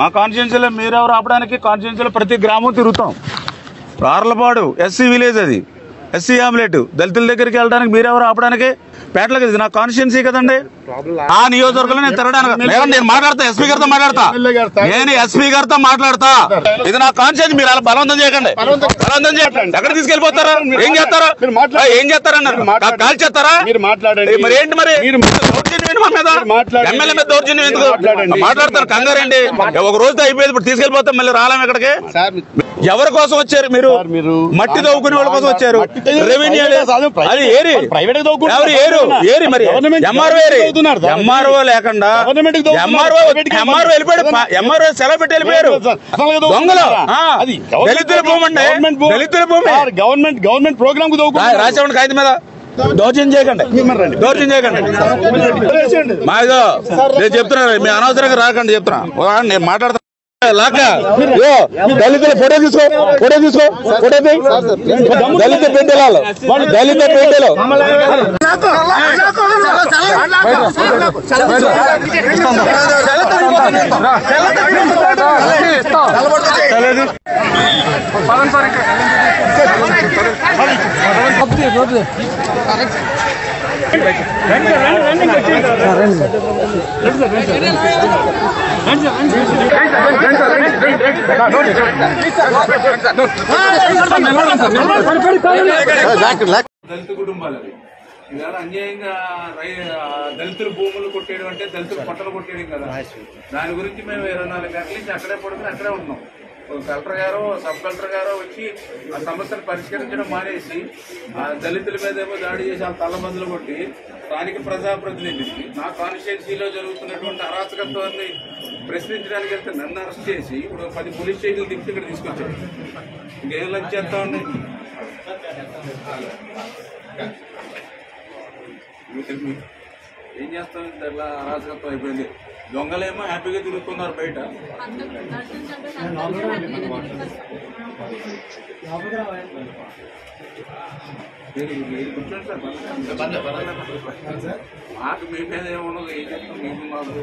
మా కాన్స్టిట్యున్సీలో మీరెవరు ఆపడానికి కాన్స్టిట్యున్సీలో ప్రతి గ్రామం తిరుగుతాం ఆర్లపాడు ఎస్సీ విలేజ్ అది ఎస్సీ ఆమ్లెట్ దళితుల దగ్గరికి వెళ్ళడానికి మీరెవరు ఆపడానికి పేటలకు ఇది నా కాన్స్టిట్యున్సీ కదండి ఆ నియోజకవర్గంలో నేను తిరగడానికి లేదు, నేను మాట్లాడతా ఎస్పీ గారితో మాట్లాడతా నేను ఎస్పీ గారితో మాట్లాడతా ఇది నా కాన్స్టిట్యున్సీ మీరు అలా బలవంతం చేయకండి బలవంతం చేయకండి ఎక్కడ తీసుకెళ్ళిపోతారా ఏం చేస్తారా మీరు మాట్లాడండి. ఆ, ఏం చేస్తారన్నారు మాట్లాడండి. కాల్ చేస్తారా మీరు మాట్లాడండి. ఏ, మరి ఏంటి మరి మీరు దౌర్జన్యం ఏంటి మా మీద మాట్లాడండి. ఎమ్మెల్యే మీద దౌర్జన్యం ఎందుకు మాట్లాడండి. మాట్లాడతారు కంగారేంటి ఒక రోజుతో అయిపోయింది ఇప్పుడు తీసుకెళ్ళిపోతాం మళ్ళీ రాలేం ఇక్కడికి సార్ ఎవరి కోసం వచ్చారు మీరు సార్, మీరు మట్టి తవ్వుకునే వాళ్ళ కోసం వచ్చారు మట్టి తవ్వుకునే రెవెన్యూ ప్రైవేట్ కాదు, ప్రైవేట్ అది ఏరి ప్రైవేట్ తవ్వుకుంటున్నారు. ఎవరు ఏరు ఏరి మరి గవర్నమెంట్ ఎంఆర్ఓ ఏరి తవ్వుతున్నారు సార్. ఎంఆర్ఓ లేకుండా గవర్నమెంట్ కి తవ్వుతున్నారు. ఎంఆర్ఓ ప్రైవేట్కి ఎంఆర్ఓ వెళ్ళిపోయాడు ఎంఆర్ఓ సెలవు పెట్టి వెళ్ళిపోయారు సార్, అసలు ఏదో దొంగలు తవ్వుతున్నారా? ఆ, అది గవర్నమెంట్ దళితుల భూమి అండి గవర్నమెంట్ భూమి. దళితుల భూమి సార్, గవర్నమెంట్ గవర్నమెంట్ ప్రోగ్రామ్ కు తవ్వుకుంటున్నారు. రాసేవాడి కాగితం మీద దౌర్జన్యం చేయకండి దౌర్జన్యం చేయకండి మా ఇదో నేను చెప్తున్నా మీ అనవసరంగా రాకండి చెప్తున్నా ఓ, నేను మాట్లాడతా లాక్క ఇగో, దళితుల ఫోటో తీసుకో ఫోటో తీసుకో ఫోటో తీ. దళిత బిడ్డలు వాళ్ళు దళిత బిడ్డలు దళిత కుటుంబాలవి ఇవాళ అన్యాయంగా రై- ఆ దళితుల భూములు కొట్టేయడం అంటే దళితుల పొట్టలు కొట్టేయడం కదా దాని గురించి మేము ఇరవై నాలుగు గంటల నుంచి అక్కడే పడుకుని అక్కడే ఉన్నాం ఒక కలెక్టర్ గారు సబ్ కలెక్టర్ గారు వచ్చి ఆ సమస్యను పరిష్కరించడం మానేసి ఆ దళితుల మీద ఏమో దాడి చేసి ఆ తల్లబందులు కొట్టి స్థానిక ప్రజాప్రతినిధికి నా కాన్స్టిట్యున్సీలో జరుగుతున్నటువంటి అరాచకత్వాన్ని ప్రశ్నించడానికి వెళ్తే నన్ను అరెస్ట్ చేసి ఇప్పుడు పది పోలీస్ స్టేషన్లు దింపి ఇక్కడ తీసుకొచ్చారు ఇంకేం లంచ్ చేస్తామండి మీకు మీకు ఏం చేస్తాం ఇలా అరాచకత్వం అయిపోయింది దొంగలేమో హ్యాపీగా తిరుగుతున్నారు బయట మీరు మీరు కూర్చోండి సార్ మాకు మీ మీద ఏమున్నదో ఏం చేస్తాం మీకు మాకు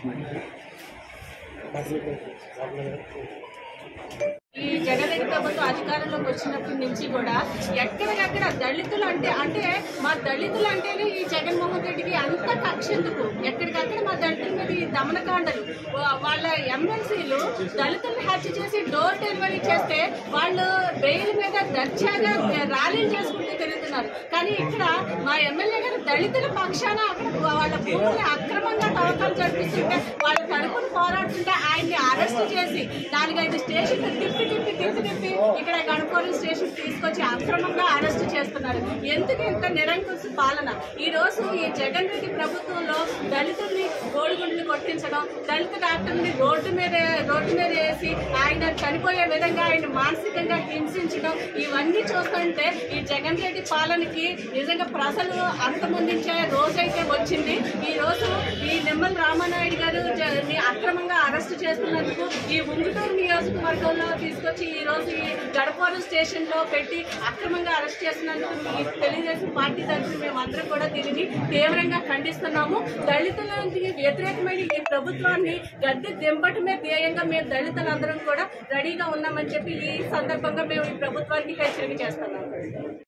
ఈ జగన్ ప్రభుత్వం అధికారంలోకి వచ్చినప్పటి నుంచి కూడా ఎక్కడికక్కడ దళితులు అంటే అంటే మా దళితులు అంటేనే ఈ జగన్మోహన్ రెడ్డికి అంత కక్ష ఎందుకు ఎక్కడికక్కడ మా దళితుల మీద ఈ దమనకాండలు వా- వాళ్ళ ఎమ్మెల్సీలు దళితుల్ని హత్య చేసి డోర్ డెలివరీ చేస్తే వాళ్ళు బెయిల్ మీద దర్జాగా ర్యాలీలు చేసుకుంటూ తిరుగుతున్నారు కానీ ఇక్కడ మా ఎమ్మెల్యే గారు దళితుల పక్షాన అక్కడ వాళ్ళ భూముల్ని అక్రమంగా తవ్వకాలు జరిపిస్తుంటే వాళ్ళ తరపున పోరాడుతుంటే ఆయన్ని అరెస్ట్ చేసి నాలుగైదు స్టేషన్ తిప్పి తిప్పి తిప్పి తిప్పి ఇక్కడ గణపూరం స్టేషన్ తీసుకొచ్చి అక్రమంగా అరెస్ట్ చేస్తున్నారు ఎందుకు ఇంత నిరంకుశ పాలన ఈ రోజు ఈ జగన్ రెడ్డి ప్రభుత్వంలో దళితుల్ని కోడిగుండ్లు కొట్టించడం దళిత డాక్టర్ని రోడ్డు మీద రోడ్డు మీద వేసి ఆయన చనిపోయే విధంగా ఆయన మానసికంగా హింసించడం ఇవన్నీ చూస్తుంటే ఈ జగన్ రెడ్డి పాలనకి నిజంగా ప్రజలు అంతమొందించే రోజైతే వచ్చింది ఈ రోజు ఈ నిమ్మల రామానాయుడు గారు జ- ని అక్రమంగా అరెస్ట్ చేస్తున్నందుకు ఈ ఉంగుటూరు నియోజకవర్గంలో తీసుకొచ్చి ఈ రోజు ఈ గడపవరం స్టేషన్ లో పెట్టి అక్రమంగా అరెస్ట్ చేసినందుకు ఈ తెలుగుదేశం పార్టీ తరఫున మేమందరం కూడా దీనిని తీవ్రంగా ఖండిస్తున్నాము దళితులకి వ్యతిరేకమైన ఈ ప్రభుత్వాన్ని గద్దె దింపటమే ధ్యేయంగా మేము దళితులందరం కూడా రెడీగా ఉన్నామని చెప్పి ఈ సందర్భంగా మేము ఈ ప్రభుత్వానికి హెచ్చరిక చేస్తున్నాము